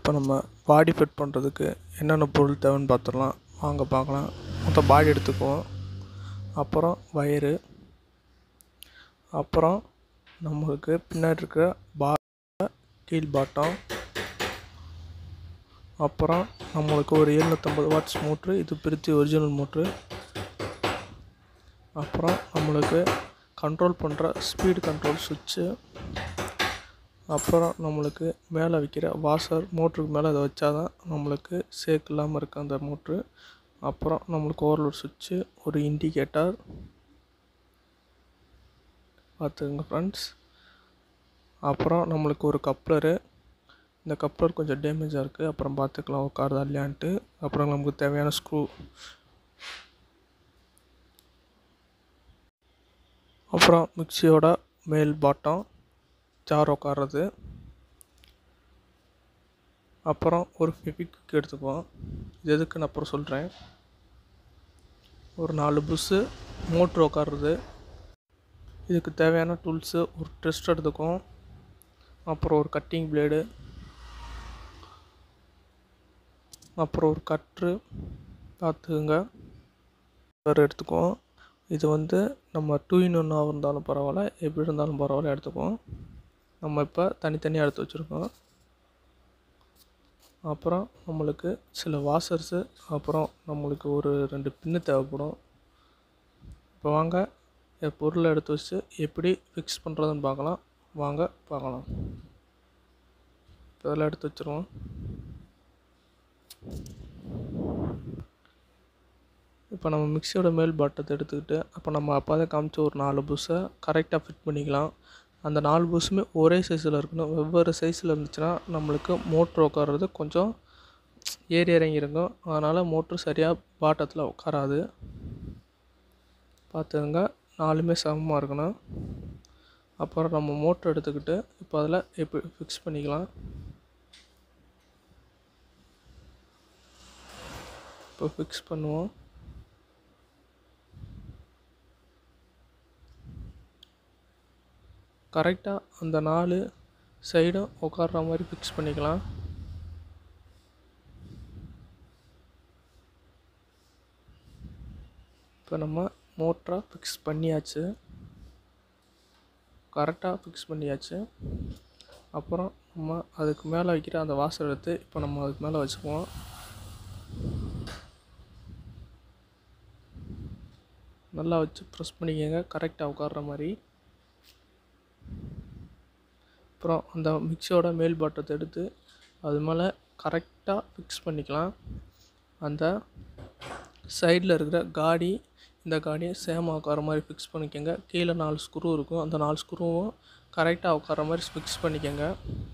இப்போ நம்ம பாடி ஃபிட் பண்ணுறதுக்கு என்னென்ன பொருள் தேவைன்னு பார்த்துடலாம் வாங்க பார்க்கலாம் மொத்தம் பாடி எடுத்துக்குவோம் அப்புறம் வயரு அப்புறம் நம்மளுக்கு பின்னாடி இருக்கிற பா கீழ் பாட்டம் அப்புறம் நம்மளுக்கு ஒரு எழுநூற்றம்பது வாட்ஸ் மோட்ரு இது பிரித்தி ஒரிஜினல் மோட்ரு அப்புறம் நம்மளுக்கு கண்ட்ரோல் பண்ணுற ஸ்பீடு கண்ட்ரோல் சுவிட்சு அப்புறம் நம்மளுக்கு மேலே வைக்கிற வாஷர் மோட்ருக்கு மேலே அதை வச்சா தான் நம்மளுக்கு சேக் இல்லாமல் இருக்க அந்த மோட்ரு அப்புறம் நம்மளுக்கு ஓவர்லோட் சுவிட்சு ஒரு இண்டிகேட்டர் பார்த்துக்கங்க ஃப்ரெண்ட்ஸ் அப்புறம் நம்மளுக்கு ஒரு கப்ளரு இந்த கப்ளர் கொஞ்சம் டேமேஜாக இருக்குது அப்புறம் பார்த்துக்கலாம் உட்காருதா இல்லையான்ட்டு அப்புறம் நமக்கு தேவையான ஸ்க்ரூ அப்புறம் மிக்சியோட மேல் பாட்டம் ஜார் உட்கார்றது அப்புறம் ஒரு ஃபெவிக்விக் எடுத்துக்குவோம் இது எதுக்குன்னு அப்புறம் சொல்கிறேன் ஒரு நாலு புஷ்ஷு மோட்ரு உட்காருறது இதுக்கு தேவையான டூல்ஸு ஒரு டெஸ்ட் எடுத்துக்குவோம் அப்புறம் ஒரு கட்டிங் பிளேடு அப்புறம் ஒரு கட்ரு பார்த்துக்குங்க வேறு எடுத்துக்குவோம் இது வந்து நம்ம டூ இன் ஒன்னாக இருந்தாலும் பரவாயில்ல எப்படி இருந்தாலும் பரவாயில்ல எடுத்துக்குவோம் நம்ம இப்போ தனித்தனியாக எடுத்து வச்சுருக்கோம் அப்புறம் நம்மளுக்கு சில வாஷர்ஸு அப்புறம் நம்மளுக்கு ஒரு ரெண்டு பின்னு தேவைப்படும் இப்போ வாங்க என் பொருளை எடுத்து வச்சு எப்படி ஃபிக்ஸ் பண்ணுறதுன்னு பார்க்கலாம் வாங்க பார்க்கலாம் இதெல்லாம் எடுத்து வச்சுருவோம் இப்போ நம்ம மிக்சியோட மேல் பாட்டத்தை எடுத்துக்கிட்டு அப்போ நம்ம அப்போ தான் காமிச்ச ஒரு நாலு புஷ்ஷை கரெக்டாக ஃபிட் பண்ணிக்கலாம் அந்த நாலு புஷ்ஷுமே ஒரே சைஸில் இருக்கணும் வெவ்வேறு சைஸில் இருந்துச்சுன்னா நம்மளுக்கு மோட்ரு உட்கார்றது கொஞ்சம் ஏறி இறங்கி இருக்கும் அதனால் மோட்ரு சரியாக பாட்டத்தில் உட்காராது பார்த்துங்க நாலுமே சமமாக இருக்கணும் அப்புறம் நம்ம மோட்ரு எடுத்துக்கிட்டு இப்போ அதில் எப்படி ஃபிக்ஸ் பண்ணிக்கலாம் இப்போ ஃபிக்ஸ் பண்ணுவோம் கரெக்டாக அந்த நாலு சைடும் உட்கார்ற மாதிரி ஃபிக்ஸ் பண்ணிக்கலாம் இப்போ நம்ம மோட்டரை ஃபிக்ஸ் பண்ணியாச்சு கரெக்டாக ஃபிக்ஸ் பண்ணியாச்சு அப்புறம் நம்ம அதுக்கு மேலே வைக்கிற அந்த வாசல் எடுத்து இப்போ நம்ம அதுக்கு மேலே வச்சுக்குவோம் நல்லா வச்சு ப்ரெஸ் பண்ணிக்கோங்க கரெக்டாக உட்கார்ற மாதிரி அப்புறம் அந்த மிக்சியோட மேல் பாட்டத்தை எடுத்து அது மேலே கரெக்டாக ஃபிக்ஸ் பண்ணிக்கலாம் அந்த சைடில் இருக்கிற காடி இந்த காடியை சேமாக உட்கார மாதிரி ஃபிக்ஸ் பண்ணிக்கோங்க கீழே நாலு ஸ்க்ரூ இருக்கும் அந்த நாலு ஸ்க்ரூவும் கரெக்டாக உட்கார மாதிரி ஃபிக்ஸ் பண்ணிக்கோங்க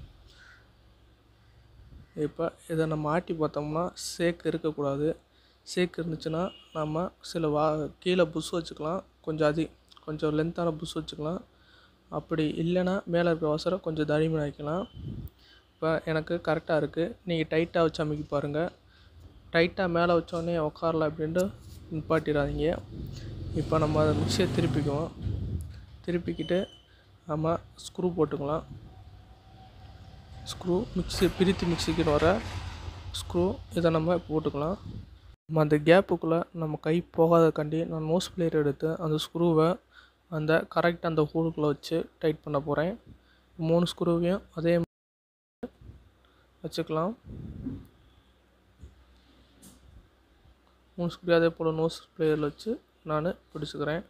இப்போ இதை நம்ம ஆட்டி பார்த்தோம்னா சேக் இருக்கக்கூடாது சேக் இருந்துச்சுன்னா நம்ம சில வா கீழே புஷ் வச்சுக்கலாம் கொஞ்சம் அதி கொஞ்சம் லென்த்தான புஷ் வச்சுக்கலாம் அப்படி இல்லைன்னா மேலே இருக்கிற வசரை கொஞ்சம் தடிமன் ஆக்கிக்கலாம் இப்போ எனக்கு கரெக்டாக இருக்குது நீங்கள் டைட்டாக வச்சு அமைக்க பாருங்கள் டைட்டாக மேலே வச்சோடனே உட்காரல அப்படின்ட்டு நிப்பாட்டிடாதீங்க இப்போ நம்ம அதை மிக்சியை திருப்பிக்குவோம் திருப்பிக்கிட்டு நம்ம ஸ்க்ரூ போட்டுக்கலாம் ஸ்க்ரூ மிக்சி பிரித்து மிக்சிக்குன்னு வர ஸ்க்ரூ இதை நம்ம போட்டுக்கலாம் நம்ம அந்த கேப்புக்குள்ளே நம்ம கை போகாதக்காண்டி நான் நோஸ் பிளேயர் எடுத்து அந்த ஸ்க்ரூவை அந்த கரெக்ட் அந்த ஹோலுக்குள்ளே வச்சு டைட் பண்ண போகிறேன் மூணு ஸ்க்ரூவையும் அதே வச்சுக்கலாம் மூணு ஸ்க்ரூ அதே போல் நோஸ் பிளேயரில் வச்சு நான் பிடிச்சிக்கிறேன்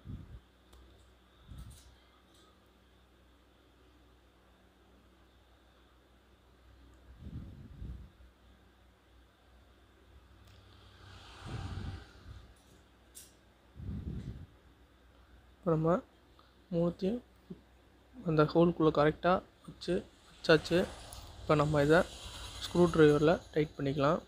இப்போ நம்ம மூணுத்தையும் அந்த ஹோல்குள்ளே கரெக்டாக வச்சு வச்சாச்சு இப்போ நம்ம இதை ஸ்க்ரூ ட்ரைவரில் டைட் பண்ணிக்கலாம்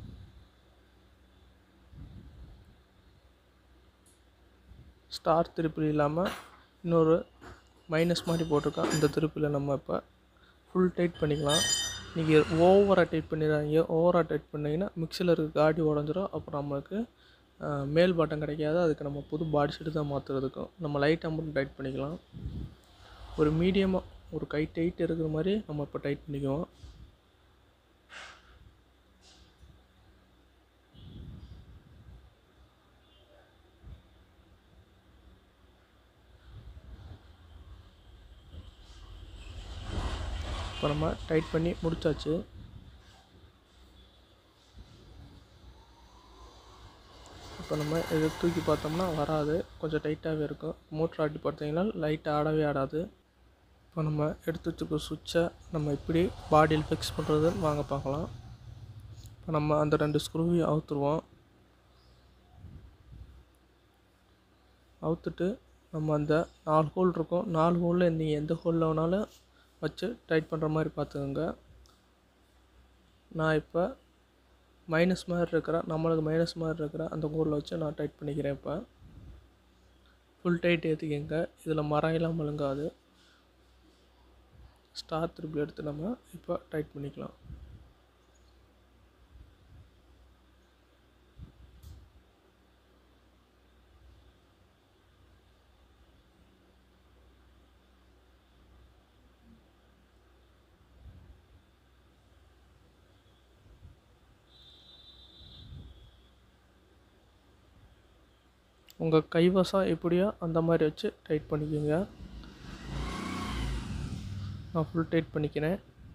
ஸ்டார் திருப்பி இல்லாமல் இன்னொரு மைனஸ் மாதிரி போட்டிருக்கோம் இந்த திருப்பியில் நம்ம இப்போ ஃபுல் டைட் பண்ணிக்கலாம் நீங்கள் ஓவராக டைட் பண்ணிடுறாங்க ஓவராக டைட் பண்ணிங்கன்னா மிக்சியில் இருக்க காடி உடஞ்சிரும் அப்புறம் நம்மளுக்கு மேல் பாட்டம் கிடைக்காது அதுக்கு நம்ம புது பாடி ஷீட்டு தான் மாற்றுறதுக்கும் நம்ம லைட்டாக மட்டும் டைட் பண்ணிக்கலாம் ஒரு மீடியமாக ஒரு கை டைட் இருக்கிற மாதிரி நம்ம இப்போ டைட் பண்ணிக்குவோம் இப்போ நம்ம டைட் பண்ணி முடிச்சாச்சு இப்போ நம்ம இதை தூக்கி பார்த்தோம்னா வராது கொஞ்சம் டைட்டாகவே இருக்கும் மோட்ரு ஆட்டி பார்த்தீங்கன்னா லைட் ஆடவே ஆடாது இப்போ நம்ம எடுத்து வச்சுக்க சுவிட்சை நம்ம எப்படி பாடியில் ஃபிக்ஸ் பண்ணுறதுன்னு வாங்க பார்க்கலாம் இப்போ நம்ம அந்த ரெண்டு ஸ்க்ரூவையும் அவுத்துருவோம் அவுத்துட்டு நம்ம அந்த நாலு ஹோல் இருக்கும் நாலு ஹோலில் நீங்கள் எந்த ஹோலில் வேணாலும் வச்சு டைட் பண்ணுற மாதிரி பார்த்துக்கோங்க நான் இப்போ மைனஸ் மாதிரி இருக்கிற நம்மளுக்கு மைனஸ் மாதிரி இருக்கிற அந்த ஹோலில் வச்சு நான் டைட் பண்ணிக்கிறேன் இப்போ ஃபுல் டைட் ஏற்றிக்கங்க இதில் மரம் எல்லாம் முழுங்காது ஸ்டார் திருப்பி எடுத்து நம்ம இப்போ டைட் பண்ணிக்கலாம் உங்கள் கைவசம் எப்படியோ அந்த மாதிரி வச்சு டைட் பண்ணிக்கோங்க நான் ஃபுல் டைட் பண்ணிக்கிறேன்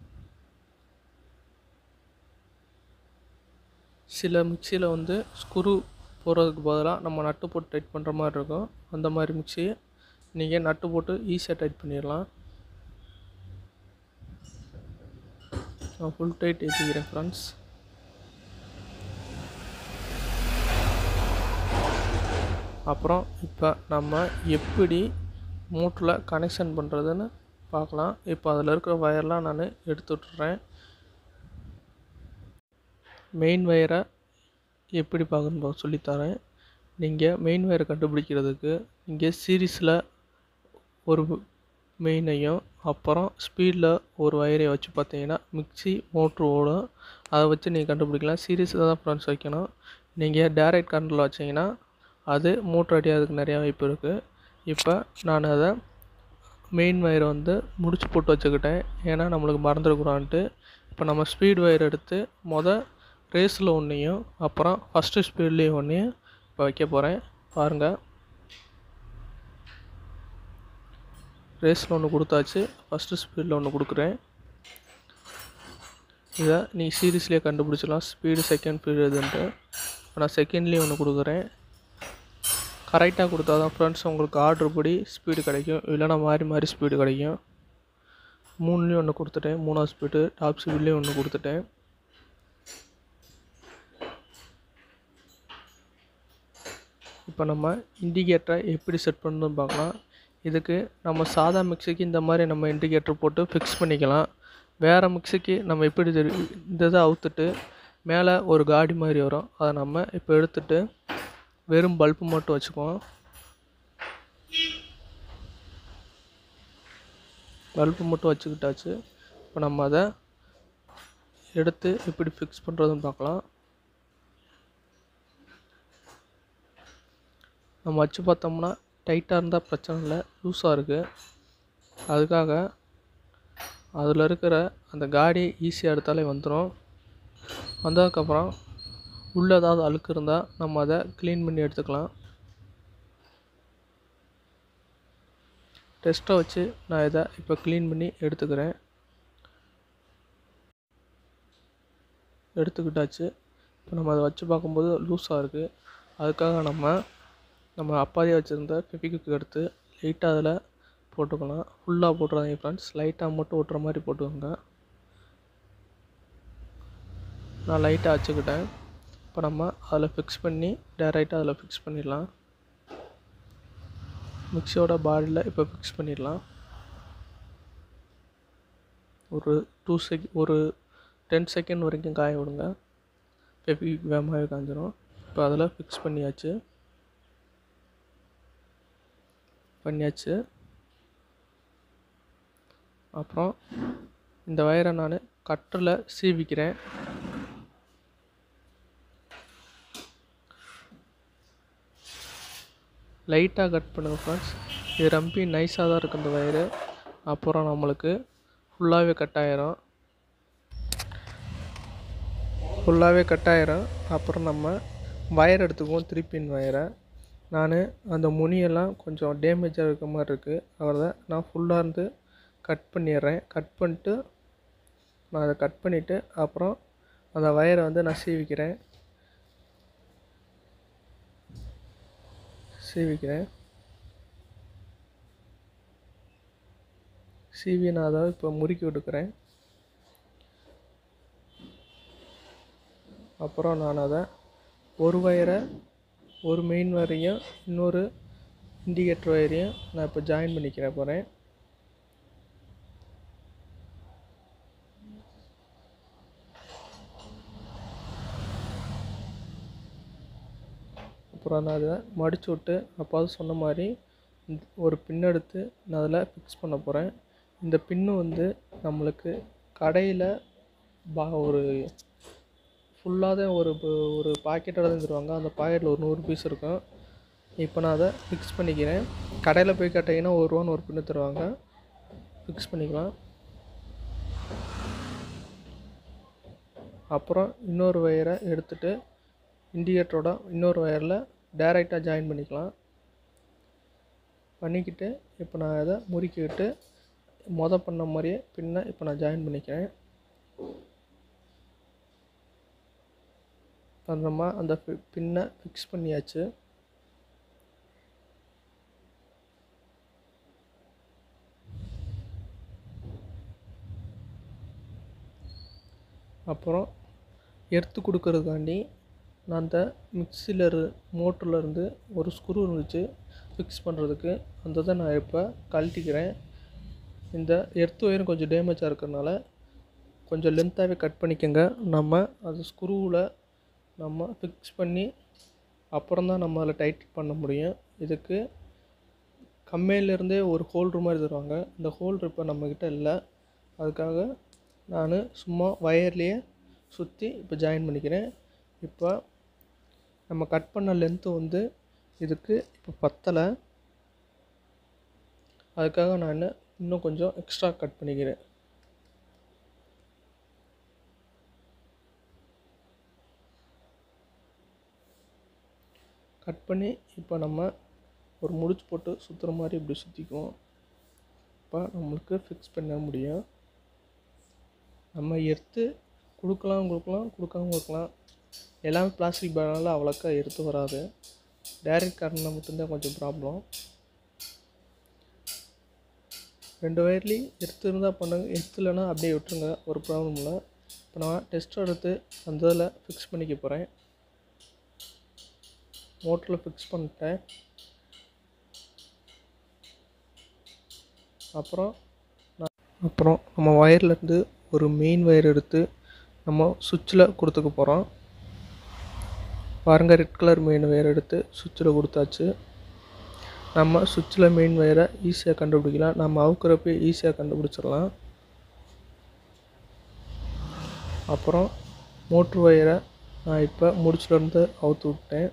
சில மிக்சியில் வந்து ஸ்க்ரூ போடுறதுக்கு பதிலாக நம்ம நட்டு போட்டு டைட் பண்ணுற மாதிரி இருக்கும் அந்த மாதிரி மிக்சியை நீங்கள் நட்டு போட்டு ஈஸியாக டைட் பண்ணிடலாம் நான் ஃபுல் டைட் ஏற்றிக்கிறேன் ஃப்ரெண்ட்ஸ் அப்புறம் இப்போ நம்ம எப்படி மோட்டரில் கனெக்ஷன் பண்ணுறதுன்னு பார்க்கலாம் இப்போ அதில் இருக்கிற ஒயர்லாம் நான் எடுத்து விட்டுறேன் மெயின் ஒயரை எப்படி பார்க்கணும் சொல்லித்தரேன் நீங்கள் மெயின் ஒயரை கண்டுபிடிக்கிறதுக்கு நீங்கள் சீரீஸில் ஒரு மெயினையும் அப்புறம் ஸ்பீடில் ஒரு ஒயரை வச்சு பார்த்தீங்கன்னா மிக்சி மோட்ரு ஓடும் அதை வச்சு நீங்கள் கண்டுபிடிக்கலாம் சீரீஸில் தான் ஃப்ரெண்ட்ஸ் வைக்கணும் நீங்கள் டேரெக்ட் கரண்டில் வச்சிங்கன்னா அது மோட்ரு அடியாததுக்கு நிறையா வாய்ப்பு இருக்குது இப்போ நான் அதை மெயின் ஒயரை வந்து முடிச்சு போட்டு வச்சுக்கிட்டேன் ஏன்னா நம்மளுக்கு மறந்துடக்கூடாதுன்ட்டு இப்போ நம்ம ஸ்பீட் ஒயர் எடுத்து மொதல் ரேஸில் ஒன்றையும் அப்புறம் ஃபஸ்ட்டு ஸ்பீட்லேயும் ஒன்றையும் இப்போ வைக்க போகிறேன் பாருங்கள் ரேஸில் ஒன்று கொடுத்தாச்சு ஃபஸ்ட்டு ஸ்பீடில் ஒன்று கொடுக்குறேன் இதை நீ சீரீஸ்லேயே கண்டுபிடிச்சிடலாம் ஸ்பீடு செகண்ட் ஸ்பீடு எதுன்ட்டு நான் செகண்ட்லேயும் ஒன்று கொடுக்குறேன் கரெக்டாக கொடுத்தா தான் ஃப்ரெண்ட்ஸ் உங்களுக்கு ஆர்டர் படி ஸ்பீடு கிடைக்கும் இல்லைனா மாறி மாறி ஸ்பீடு கிடைக்கும் மூணுலேயும் ஒன்று கொடுத்துட்டேன் மூணாவது ஸ்பீடு டாப் ஸ்பீட்லேயும் ஒன்று கொடுத்துட்டேன் இப்போ நம்ம இண்டிகேட்டரை எப்படி செட் பண்ணணும்னு பார்க்கலாம் இதுக்கு நம்ம சாதா மிக்சிக்கு இந்த மாதிரி நம்ம இண்டிகேட்டர் போட்டு ஃபிக்ஸ் பண்ணிக்கலாம் வேறு மிக்சிக்கு நம்ம எப்படி தெரி- இந்த இதை அவுத்துட்டு மேலே ஒரு காடி மாதிரி வரும் அதை நம்ம இப்போ எடுத்துட்டு வெறும் பல்பு மட்டும் வச்சுக்குவோம் பல்பு மட்டும் வச்சுக்கிட்டாச்சு இப்போ நம்ம அதை எடுத்து எப்படி ஃபிக்ஸ் பண்ணுறதுன்னு பார்க்கலாம் நம்ம வச்சு பார்த்தோம்னா டைட்டாக இருந்தால் பிரச்சனை இல்லை லூஸாக இருக்குது அதுக்காக அதில் இருக்கிற அந்த காடி ஈஸியாக எடுத்தாலே வந்துடும் வந்ததுக்கப்புறம் உள்ளே ஏதாவது அழுக்கு இருந்தால் நம்ம அதை க்ளீன் பண்ணி எடுத்துக்கலாம் டெஸ்ட்டை வச்சு நான் இதை இப்போ க்ளீன் பண்ணி எடுத்துக்கிறேன் எடுத்துக்கிட்டாச்சு இப்போ நம்ம அதை வச்சு பார்க்கும்போது லூஸாக இருக்குது அதுக்காக நம்ம நம்ம அப்பாதியாக வச்சுருந்த ஃபெவிக்விக் எடுத்து லைட்டாக அதில் போட்டுக்கலாம் ஃபுல்லாக போட்டுறாதீங்க ஃப்ரெண்ட்ஸ் லைட்டாக மட்டும் ஓட்டுற மாதிரி போட்டுக்கோங்க நான் லைட்டாக வச்சுக்கிட்டேன் இப்போ நம்ம அதில் ஃபிக்ஸ் பண்ணி டேரெக்டாக அதில் ஃபிக்ஸ் பண்ணிடலாம் மிக்சியோட பாடியில் இப்போ ஃபிக்ஸ் பண்ணிடலாம் ஒரு டூ செக் ஒரு டென் செகண்ட் வரைக்கும் காய விடுங்க ஃபெவிக்விக் வேகமாகவே காஞ்சிரும் இப்போ அதில் ஃபிக்ஸ் பண்ணியாச்சு பண்ணியாச்சு அப்புறம் இந்த வயரை நான் கட்டரில் சீவிக்கிறேன் லைட்டாக கட் பண்ணுங்கள் ஃப்ரெண்ட்ஸ் இது ரொம்ப நைஸாக தான் இருக்குது இந்த வயரு அப்புறம் நம்மளுக்கு ஃபுல்லாகவே கட் ஆயிரும் ஃபுல்லாகவே கட் ஆயிரும் அப்புறம் நம்ம வயர் எடுத்துக்குவோம் திருப்பின் வயரை நான் அந்த முனியெல்லாம் கொஞ்சம் டேமேஜாக இருக்க மாதிரி இருக்குது அதை நான் ஃபுல்லாக இருந்து கட் பண்ணிடுறேன் கட் பண்ணிட்டு நான் அதை கட் பண்ணிவிட்டு அப்புறம் அந்த வயரை வந்து நான் சீவிக்கிறேன் சீவிக்கிறேன் சீவி நான் அதை இப்போ முறுக்கி விட்டுக்கிறேன் அப்புறம் நான் அதை ஒரு வயரை ஒரு மெயின் வயரையும் இன்னொரு இண்டிகேட்டர் வயரையும் நான் இப்போ ஜாயின் பண்ணிக்கிற போகிறேன் அப்புறம் நான் அதை மடிச்சு விட்டு அப்பாவது சொன்ன மாதிரி இந்த- ஒரு பின் எடுத்து நான் அதில் ஃபிக்ஸ் பண்ண போகிறேன் இந்த பின்னு வந்து நம்மளுக்கு கடையில் பா ஒரு ஃபுல்லாக தான் ஒரு ப- ஒரு பாக்கெட்டோட தான் தருவாங்க அந்த பாக்கெட்டில் ஒரு நூறு பீஸ் இருக்கும் இப்போ நான் அதை ஃபிக்ஸ் பண்ணிக்கிறேன் கடையில் போய் கேட்டிங்கன்னா ஒரு ரூபான்னு ஒரு பின்னு தருவாங்க ஃபிக்ஸ் பண்ணிக்கலாம் அப்புறம் இன்னொரு வயரை எடுத்துட்டு இண்டிகேட்டரோட இன்னொரு வயரில் டைரெக்டாக ஜாயின் பண்ணிக்கலாம் பண்ணிக்கிட்டு இப்போ நான் அதை முறுக்கிக்கிட்டு மொதல் பண்ண மாதிரியே பின்ன இப்போ நான் ஜாயின் பண்ணிக்கிறேன் அப்புறமா அந்த பி- பின்னை ஃபிக்ஸ் பண்ணியாச்சு அப்புறம் எடுத்து கொடுக்கறதுக்காண்டி நான் அந்த மிக்சியில் மோட்டரில் இருந்து ஒரு ஸ்க்ரூ இருந்துச்சு ஃபிக்ஸ் பண்ணுறதுக்கு அந்த இதை நான் இப்போ கழட்டிக்கிறேன் இந்த எர்த் ஒயரும் கொஞ்சம் டேமேஜாக இருக்கிறதுனால கொஞ்சம் லென்த்தாகவே கட் பண்ணிக்கோங்க நம்ம அது ஸ்க்ரூவில் நம்ம ஃபிக்ஸ் பண்ணி அப்புறம் தான் நம்ம அதில் டைட் பண்ண முடியும் இதுக்கு கம்மையிலேருந்தே ஒரு ஹோல்டர் மாதிரி தருவாங்க இந்த ஹோல்டர் இப்போ நம்மக்கிட்ட இல்லை அதுக்காக நான் சும்மா வயர்லேயே சுற்றி இப்போ ஜாயின் பண்ணிக்கிறேன் இப்போ நம்ம கட் பண்ண லென்த்து வந்து இதுக்கு இப்போ பத்தலை அதுக்காக நான் இன்னும் கொஞ்சம் எக்ஸ்ட்ரா கட் பண்ணிக்கிறேன் கட் பண்ணி இப்போ நம்ம ஒரு முடிச்சு போட்டு சுற்றுற மாதிரி இப்படி சுற்றிக்குவோம் இப்போ நம்மளுக்கு ஃபிக்ஸ் பண்ண முடியும் நம்ம எடுத்து கொடுக்கலாம் கொடுக்கலாம் கொடுக்காம கொடுக்கலாம் எல்லாமே பிளாஸ்டிக் பேனால அவ்வளோக்கா எடுத்து வராது டைரக்ட் கரண்டில் மட்டும்தான் கொஞ்சம் ப்ராப்ளம் ரெண்டு வயர்லேயும் எடுத்து இருந்தால் பண்ணுங்க எடுத்துலனா அப்படியே விட்டுருங்க ஒரு ப்ராப்ளம் இல்லை இப்போ நான் டெஸ்ட் எடுத்து அந்த இதில் ஃபிக்ஸ் பண்ணிக்க போகிறேன் மோட்டரில் ஃபிக்ஸ் பண்ணிட்டேன் அப்புறம் நான் அப்புறம் நம்ம வயர்லேருந்து ஒரு மெயின் வயர் எடுத்து நம்ம சுவிட்சில் கொடுத்துக்க போகிறோம் பாருங்கள் ரெட் கலர் மெயின் வயர் எடுத்து சுவிட்சில் கொடுத்தாச்சு நம்ம சுவிட்சில் மெயின் வயரை ஈஸியாக கண்டுபிடிக்கலாம் நம்ம அவுக்கிறப்ப ஈஸியாக கண்டுபிடிச்சிடலாம் அப்புறம் மோட்ரு வயரை நான் இப்போ முடிச்சிலேருந்து அவுத்து விட்டேன்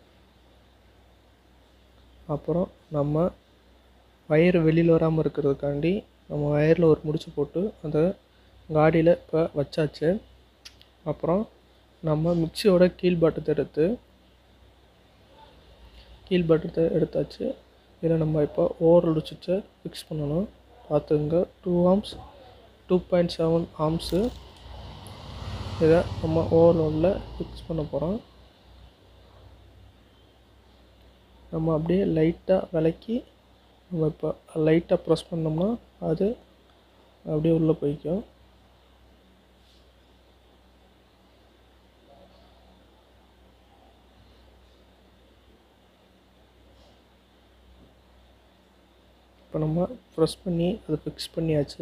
அப்புறம் நம்ம வயர் வெளியில் வராமல் இருக்கிறதுக்காண்டி நம்ம வயரில் ஒரு முடிச்சு போட்டு அந்த காடியில் இப்போ வச்சாச்சு அப்புறம் நம்ம மிக்சியோட கீழ் பட்டத்தை எடுத்து கீழ் பட்டத்தை எடுத்தாச்சு இதில் நம்ம இப்போ ஓவர்லோடு சுவிட்சை ஃபிக்ஸ் பண்ணணும் பார்த்துங்க two amps two point seven amps இதை நம்ம ஓவர்லோடில் ஃபிக்ஸ் பண்ண போகிறோம் நம்ம அப்படியே லைட்டாக விலக்கி நம்ம இப்போ லைட்டாக ப்ரெஸ் பண்ணோம்னா அது அப்படியே உள்ளே போய்க்கும் இப்போ நம்ம ப்ரெஸ் பண்ணி அதை ஃபிக்ஸ் பண்ணியாச்சு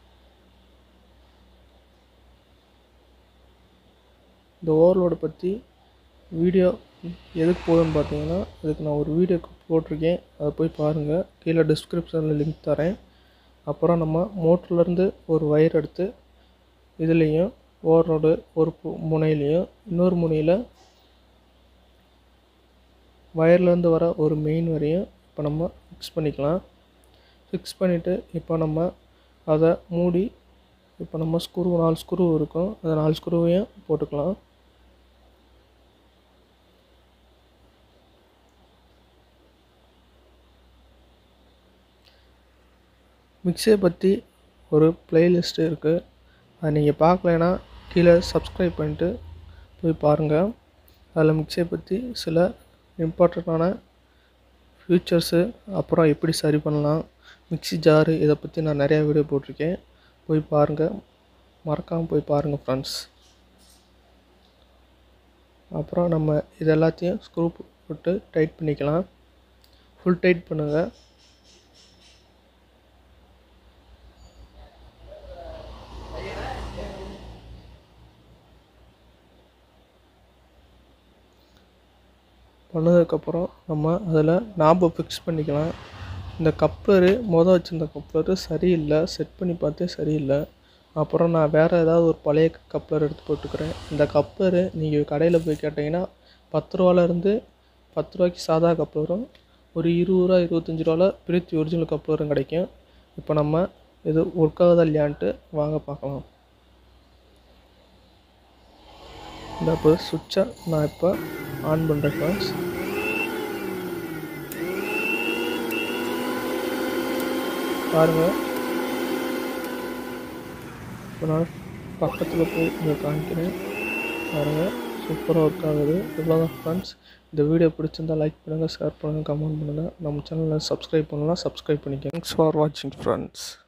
இந்த ஓவர்லோடை பற்றி வீடியோ எதுக்கு போகுதுன்னு பார்த்தீங்கன்னா அதுக்கு நான் ஒரு வீடியோ போட்டிருக்கேன் அதை போய் பாருங்கள் கீழே டிஸ்கிரிப்ஷனில் லிங்க் தரேன் அப்புறம் நம்ம மோட்டர்லேருந்து ஒரு ஒயர் எடுத்து இதுலேயும் ஓவர்லோடு ஒரு பு- முனையிலையும் இன்னொரு முனையில் வயர்லேருந்து வர ஒரு மெயின் வரையும் இப்போ நம்ம ஃபிக்ஸ் பண்ணிக்கலாம் ஃபிக்ஸ் பண்ணிவிட்டு இப்போ நம்ம அதை மூடி இப்போ நம்ம ஸ்க்ரூ நாலு ஸ்க்ரூ இருக்கும் அந்த நாலு ஸ்க்ரூவையும் போட்டுக்கலாம் மிக்சியை பற்றி ஒரு பிளேலிஸ்ட் இருக்குது அது நீங்கள் பார்க்கலைன்னா கீழே சப்ஸ்கிரைப் பண்ணிட்டு போய் பாருங்கள் அதில் மிக்சியை பற்றி சில இம்பார்ட்டண்ட்டான ஃபியூச்சர்ஸு அப்புறம் எப்படி சரி பண்ணலாம் மிக்ஸி ஜாரு இதை பற்றி நான் நிறையா வீடியோ போட்டிருக்கேன் போய் பாருங்கள் மறக்காமல் போய் பாருங்கள் ஃப்ரெண்ட்ஸ் அப்புறம் நம்ம இது எல்லாத்தையும் ஸ்க்ரூ போட்டு டைட் பண்ணிக்கலாம் ஃபுல் டைட் பண்ணுங்கள் பண்ணதுக்கப்புறம் நம்ம அதில் நாபை ஃபிக்ஸ் பண்ணிக்கலாம் இந்த கப்ளரு மொதல் வச்சுருந்த கப்ளரு சரியில்லை செட் பண்ணி பார்த்தே சரியில்லை அப்புறம் நான் வேறு ஏதாவது ஒரு பழைய கப்ளர் எடுத்து போட்டுக்கிறேன் இந்த கப்ளரு நீங்கள் கடையில் போய் கேட்டிங்கன்னா பத்து ரூபாலேருந்து பத்து ரூபாய்க்கு சாதா கப்ளரும் ஒரு இருபது ரூபா இருபத்தஞ்சி ரூபாவில் பிரீத்தி ஒரிஜினல் கப்ளரும் கிடைக்கும் இப்போ நம்ம இது ஒர்க் ஆகுதா இல்லையான்ட்டு வாங்க பார்க்கலாம் இந்த இப்போ சுவிட்சை நான் இப்போ ஆன் பண்ணுறேன் ஃப்ரெண்ட்ஸ் பாருங்கள் இப்போ நான் பக்கத்தில் போய் இங்கே காமிக்கிறேன் பாருங்கள் சூப்பராக ஒர்க் ஆகுது இவ்வளோதான் ஃப்ரெண்ட்ஸ் இந்த வீடியோ பிடிச்சிருந்தா லைக் பண்ணுங்கள் ஷேர் பண்ணுங்கள் கமெண்ட் பண்ணுங்கள் நம்ம சேனலில் சப்ஸ்கிரைப் பண்ணலாம் சப்ஸ்கிரைப் பண்ணிக்கோங்க தேங்க்ஸ் ஃபார் வாட்சிங் ஃப்ரெண்ட்ஸ்